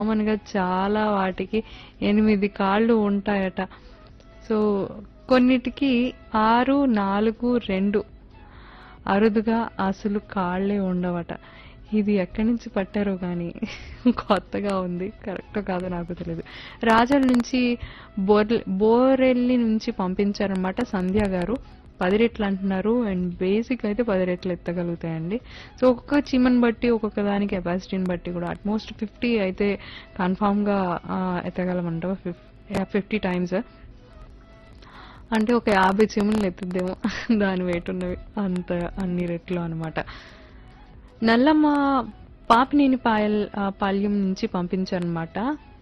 కామన్‌గా చాలా వాటికి 8 కాళ్ళు ఉంటాయట. సో, కొన్నిటికి 6, 4, 2 అరుదుగా అసలు కాళ్ళే ఉండవట. ఇది ఎక్కడి నుంచి పట్టారో గానీ కొత్తగా ఉంది. కరెక్టో కాదో నాకు తెలీదు. రాజోల్ నుంచి బోర్ల్ బోరెల్లి నుంచి పంపించారనమాట సంధ్య గారు. 10 రెట్లు అంటున్నారు. అండ్ బేసిక్ అయితే 10 రెట్లు ఎత్తగలుగుతాయండి. సో, ఒక్కొక్క చీమని బట్టి, ఒక్కొక్క దాని కెపాసిటీని బట్టి కూడా అట్‌మోస్ట్ 50 అయితే కన్ఫర్మ్‌గా ఆహ్, ఎత్తగలమంట. ఫిఫ్ యాహ్! 50 టైమ్స్. అంటే ఒక 50 చీమలను ఎత్తుద్దేమో దాని వెయిట్ ఉన్నవి. అంత అన్ని రెట్లు అనమాట. నల్లమ్మ పాపినేని పాయల్ ఆహ్, పాల్యం నుంచి పంపించారనమాట.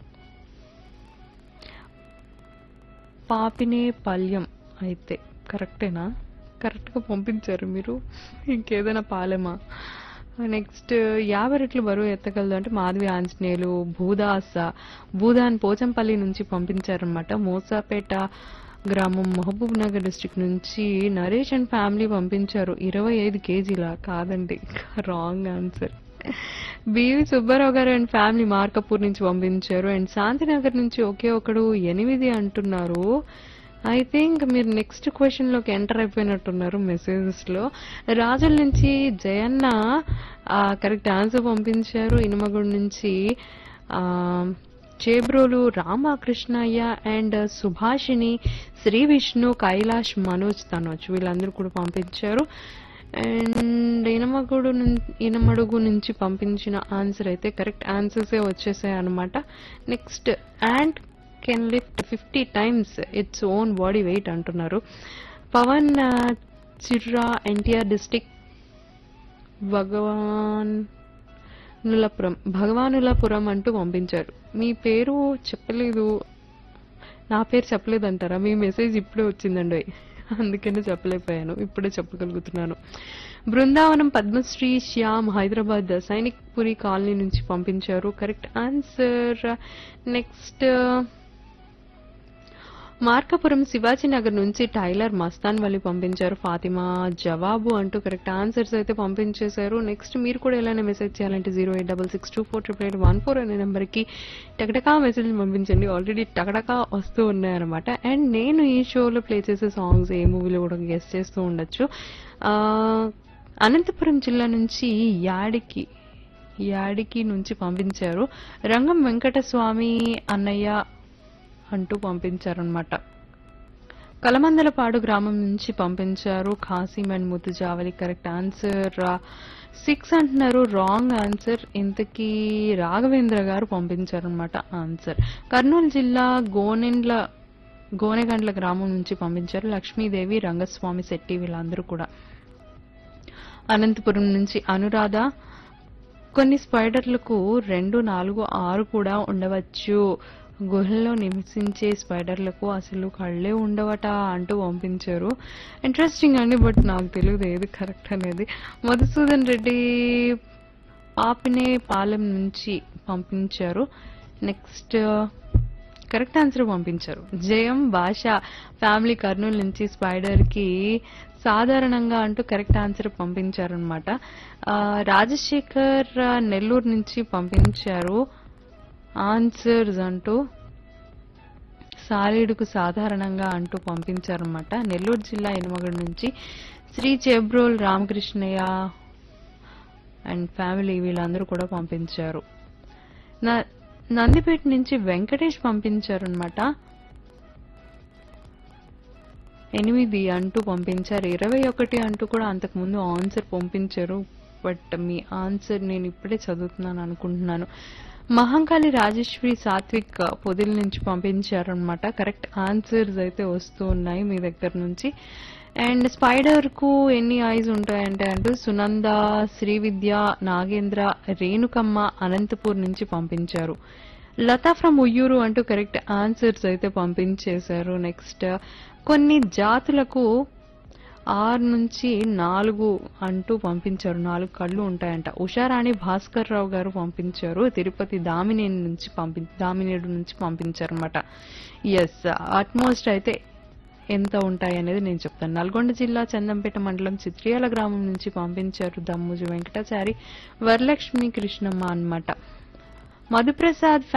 పాపినేపల్యం అయితే కరెక్టేనా? కరెక్ట్‌గా పంపించారు మీరు. ఇంకేదైనా పాలెమా? నెక్స్ట్ 50 రెట్లు బరువు ఎత్తగలదు అంటే మాధవి ఆంజనేయులు, భూదాస, భూదాన్ పోచంపల్లి నుంచి పంపించారనమాట. మూసాపేట గ్రామం మహబూబ్ నగర్ డిస్ట్రిక్ట్ నుంచి నరేష్ అండ్ ఫ్యామిలీ పంపించారు. 25 కేజీలా? కాదండి. Wrong answer. బివి సుబ్బారావు గారు అండ్ ఫ్యామిలీ మార్కపూర్ నుంచి పంపించారు. అండ్ శాంతినగర్ నుంచి ఒకే ఒకడు 8 అంటున్నారు. ఐ థింక్ మీరు నెక్స్ట్ క్వెషన్‌లోకి ఎంటర్ అయిపోయినట్టున్నారు మెసేజెస్‌లో. రాజోల్ నుంచి జయన్న ఆహ్, కరెక్ట్ ఆన్సర్ పంపించారు. ఇనుమగుడి నుంచి ఆహ్, చేబ్రోలు రామకృష్ణయ్య అండ్ సుభాషిణి, శ్రీ విష్ణు, కైలాష్, మనోజ్, తనోజ్ వీళ్ళందరూ కూడా పంపించారు. అండ్ ఇనమగుడు నుం ఇనమడుగు నుంచి పంపించిన ఆన్సర్ అయితే కరెక్ట్ ఆన్సర్సే వచ్చేసాయన్నమాట. Next ant can lift 50 times its own body weight అంటున్నారు. పవన్ ఆహ్, చిర్రా ఎన్టీఆర్ డిస్ట్రిక్ట్ భగవాన్ నులపురం భగవానులపురం అంటూ పంపించారు. మీ పేరు చెప్పలేదు. నా పేరు చెప్పలేదంటారా? మీ మెసేజ్ ఇప్పుడే వచ్చిందండోయ్. అందుకనే చెప్పలేకపోయాను. ఇప్పుడే చెప్పగలుగుతున్నాను. బృందావనం పద్మశ్రీ శ్యామ్ హైదరాబాద్ సైనిక్ పురి కాలనీ నుంచి పంపించారు. Correct answer. Next Markapuram Shivajinagar నుంచి టైలర్ మస్తాన్ వలి పంపించారు. ఫాతిమా జవాబు అంటూ కరెక్ట్ ఆన్సర్స్ అయితే పంపించేశారు. నెక్స్ట్ మీరు కూడా ఎలానే మెసేజ్ చేయాలంటే 08662488814 అనే నెంబర్‌కి టకటకా మెసేజ్ పంపించండి. ఆల్రెడీ టకటకా వస్తూ ఉన్నాయన్నమాట. అండ్ నేను ఈ షోలో ప్లే చేసే సాంగ్స్ ఏ మూవీలో కూడా గెస్ చేస్తూ ఉండొచ్చు. ఆహ్, అనంతపురం జిల్లా నుంచి యాడికి యాడికి నుంచి పంపించారు. రంగం వెంకటస్వామి అన్నయ్య అంటూ పంపించారనమాట. కలమందలపాడు గ్రామం నుంచి పంపించారు. Khasim and Mutujavali correct answer. 6 అంటున్నారు. Wrong answer. ఇంతకీ రాఘవేంద్ర గారు పంపించారనమాట ఆన్సర్. కర్నూలు జిల్లా గోనెండ్ల గోనెగండ్ల గ్రామం నుంచి పంపించారు. లక్ష్మీదేవి, రంగస్వామి శెట్టి వీళ్ళందరూ కూడా. అనంతపురం నుంచి అనురాధ కొన్ని స్పైడర్లకు 2, 4, 6 కూడా ఉండవచ్చు. గుహల్లో నివసించే స్పైడర్లకు అసలు కళ్ళే ఉండవట అంటూ పంపించారు. ఇంట్రెస్టింగ్ అండి. బట్ నాకు తెలియదు ఏది కరెక్ట్ అనేది. మధుసూదన్ రెడ్డి పాపినేపాలెం నుంచి పంపించారు. నెక్స్ట్ కరెక్ట్ ఆన్సర్ పంపించారు. జయం భాష ఫ్యామిలీ కర్నూలు నుంచి స్పైడర్ కి సాధారణంగా అంటూ కరెక్ట్ ఆన్సర్ పంపించారనమాట. ఆహ్, రాజశేఖర్ నెల్లూరు నుంచి పంపించారు. ఆన్సర్స్ అంటూ సాలీడుకు సాధారణంగా అంటూ పంపించారనమాట. నెల్లూరు జిల్లా ఇనుమగుడి నుంచి శ్రీ చేబ్రోల్ రామకృష్ణయ్య అండ్ ఫ్యామిలీ వీళ్ళందరూ కూడా పంపించారు. న నందిపేట నుంచి వెంకటేష్ పంపించారనమాట. 8 అంటూ పంపించారు. 21 అంటూ కూడా అంతకుముందు ఆన్సర్ పంపించారు. బట్ మీ ఆన్సర్ నేను ఇప్పుడే చదువుతున్నాను అనుకుంటున్నాను. మహంకాళి రాజేశ్వరి సాత్విక్ పొదిలి నుంచి పంపించారనమాట. కరెక్ట్ ఆన్సర్స్ అయితే వస్తూ ఉన్నాయి మీ దగ్గర నుంచి. అండ్ స్పైడర్ కు ఎన్ని ఐస్ ఉంటాయంటే అంటూ సునంద, శ్రీవిద్య, నాగేంద్ర, రేణుకమ్మ అనంతపూర్ నుంచి పంపించారు. లతా ఫ్రమ్ ఉయ్యూరు అంటూ కరెక్ట్ ఆన్సర్స్ అయితే పంపించేశారు. నెక్స్ట్ కొన్ని జాతులకు 6 నుంచి 4 అంటూ పంపించారు. 4 కళ్ళు ఉంటాయంట. ఉషారాణి భాస్కర్ రావు గారు పంపించారు. తిరుపతి దామినేని నుంచి పంపి దామినేడు నుంచి పంపించారనమాట. యెస్ అట్‌మోస్ట్ అయితే ఎంత ఉంటాయి అనేది నేను చెప్తాను. నల్గొండ జిల్లా చందంపేట మండలం చిత్రియాల గ్రామం నుంచి పంపించారు. దమ్ముజు వెంకటాచారి, వరలక్ష్మి కృష్ణమ్మ అన్నమాట. మధుప్రసాద్